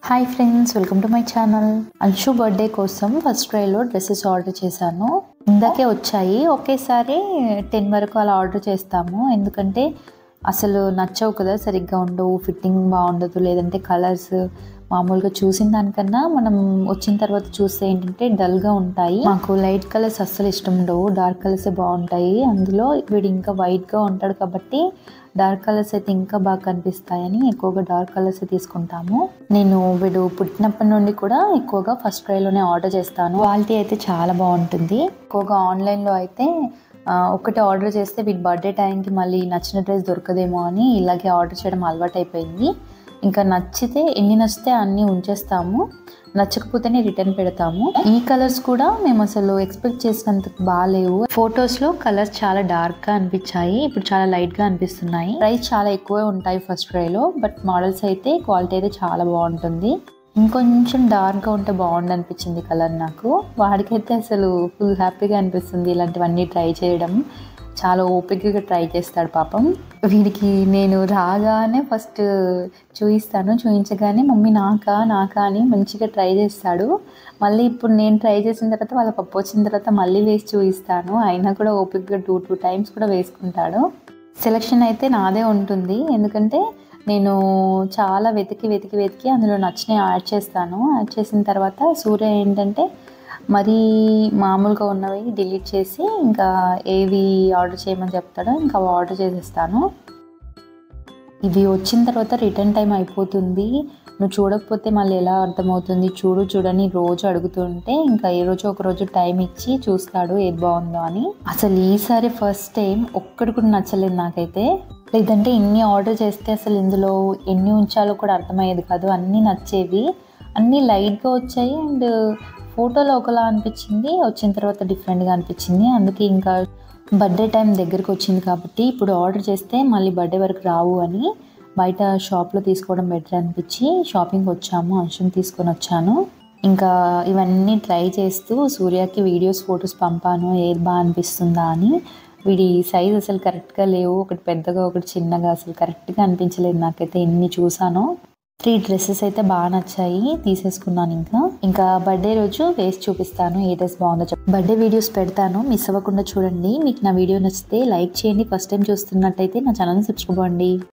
hi friends welcome to my channel Anshu birthday కోసం ఫస్ట్ ట్రైలో డ్రెస్సెస్ ఆర్డర్ చేశాను ఇందాకే వచ్చాయి ఒకేసారి టెన్ వరకు అలా ఆర్డర్ చేస్తాము ఎందుకంటే అసలు నచ్చవు కదా సరిగ్గా ఉండవు ఫిట్టింగ్ బాగుండదు లేదంటే కలర్స్ మామూలుగా చూసిన దానికన్నా మనం వచ్చిన తర్వాత చూస్తే ఏంటంటే డల్గా ఉంటాయి మాకు లైట్ కలర్స్ అస్సలు ఇష్టం ఉండవు డార్క్ కలర్స్ బాగుంటాయి అందులో వీడు ఇంకా వైట్గా ఉంటాడు కాబట్టి డార్క్ కలర్స్ అయితే ఇంకా బాగా కనిపిస్తాయని ఎక్కువగా డార్క్ కలర్స్ తీసుకుంటాము నేను వీడు పుట్టినప్పటి నుండి కూడా ఎక్కువగా ఫస్ట్ క్రైలోనే ఆర్డర్ చేస్తాను క్వాలిటీ అయితే చాలా బాగుంటుంది ఎక్కువగా ఆన్లైన్లో అయితే ఆ, ఒకటి ఆర్డర్ చేస్తే వీటి బర్త్డే టైంకి మళ్ళీ నచ్చిన డ్రెస్ దొరకదేమో అని ఇలాగే ఆర్డర్ చేయడం అలవాటు అయిపోయింది ఇంకా నచ్చితే ఎన్ని నచ్చితే అన్నీ ఉంచేస్తాము నచ్చకపోతేనే రిటర్న్ పెడతాము ఈ కలర్స్ కూడా మేము అసలు ఎక్స్పెక్ట్ చేసినంత బాగాలేవు ఫొటోస్ లో కలర్స్ చాలా డార్క్ గా అనిపించాయి ఇప్పుడు చాలా లైట్ గా అనిపిస్తున్నాయి ప్రైస్ చాలా ఎక్కువే ఉంటాయి ఫస్ట్ ట్రై లో బట్ మోడల్స్ అయితే క్వాలిటీ అయితే చాలా బాగుంటుంది ఇంకొంచెం డార్క్గా ఉంటే బాగుండు అనిపించింది కలర్ నాకు వాడికైతే అసలు ఫుల్ హ్యాపీగా అనిపిస్తుంది ఇలాంటివన్నీ ట్రై చేయడం చాలా ఓపికగా ట్రై చేస్తాడు పాపం వీడికి నేను రాగానే ఫస్ట్ చూపిస్తాను చూపించగానే మమ్మీ నాకా నాకా అని మంచిగా ట్రై చేస్తాడు మళ్ళీ ఇప్పుడు నేను ట్రై చేసిన తర్వాత వాళ్ళ పప్పు వచ్చిన తర్వాత మళ్ళీ వేసి చూపిస్తాను అయినా కూడా ఓపికగా టూ టూ టైమ్స్ కూడా వేసుకుంటాడు సెలక్షన్ అయితే నాదే ఉంటుంది ఎందుకంటే నేను చాలా వెతికి వెతికి వెతికి అందులో నచ్చినవి యాడ్ చేస్తాను యాడ్ చేసిన తర్వాత సూర్య ఏంటంటే మరీ మామూలుగా ఉన్నవి డిలీట్ చేసి ఇంకా ఏవి ఆర్డర్ చేయమని చెప్తాడో ఇంకా అవి ఆర్డర్ చేసేస్తాను ఇవి వచ్చిన తర్వాత రిటర్న్ టైం అయిపోతుంది నువ్వు చూడకపోతే మళ్ళీ ఎలా అర్థమవుతుంది చూడు చూడని రోజు అడుగుతుంటే ఇంకా ఏ రోజు ఒక రోజు టైం ఇచ్చి చూస్తాడు ఏది బాగుందో అని అసలు ఈసారి ఫస్ట్ టైం ఒక్కటి కూడా నచ్చలేదు నాకైతే లేదంటే ఇన్ని ఆర్డర్ చేస్తే అసలు ఇందులో ఎన్ని ఉంచాలో కూడా అర్థమయ్యేది కాదు అన్నీ నచ్చేవి అన్నీ లైట్గా వచ్చాయి అండ్ ఫోటోలో ఒకలా అనిపించింది వచ్చిన తర్వాత డిఫరెంట్గా అనిపించింది అందుకే ఇంకా బర్త్డే టైం దగ్గరికి వచ్చింది కాబట్టి ఇప్పుడు ఆర్డర్ చేస్తే మళ్ళీ బర్త్డే వరకు రావు అని బయట షాప్లో తీసుకోవడం బెటర్ అనిపించి షాపింగ్ వచ్చాము అంశం తీసుకొని వచ్చాను ఇంకా ఇవన్నీ ట్రై చేస్తూ సూర్యకి వీడియోస్ ఫొటోస్ పంపాను ఏది బాగా అనిపిస్తుందా అని వీడి సైజ్ అసలు కరెక్ట్గా లేవు ఒకటి పెద్దగా ఒకటి చిన్నగా అసలు కరెక్ట్గా అనిపించలేదు నాకైతే ఎన్ని చూసానో త్రీ డ్రెస్సెస్ అయితే బాగా నచ్చాయి తీసేసుకున్నాను ఇంకా ఇంకా బర్త్డే రోజు వేసి చూపిస్తాను ఏ డ్రెస్ బాగుందో చెప్ప బర్త్డే వీడియోస్ పెడతాను మిస్ అవ్వకుండా చూడండి మీకు నా వీడియో నచ్చితే లైక్ చేయండి ఫస్ట్ టైం చూస్తున్నట్టయితే నా ఛానల్ని సబ్స్క్రైబ్ అవ్వండి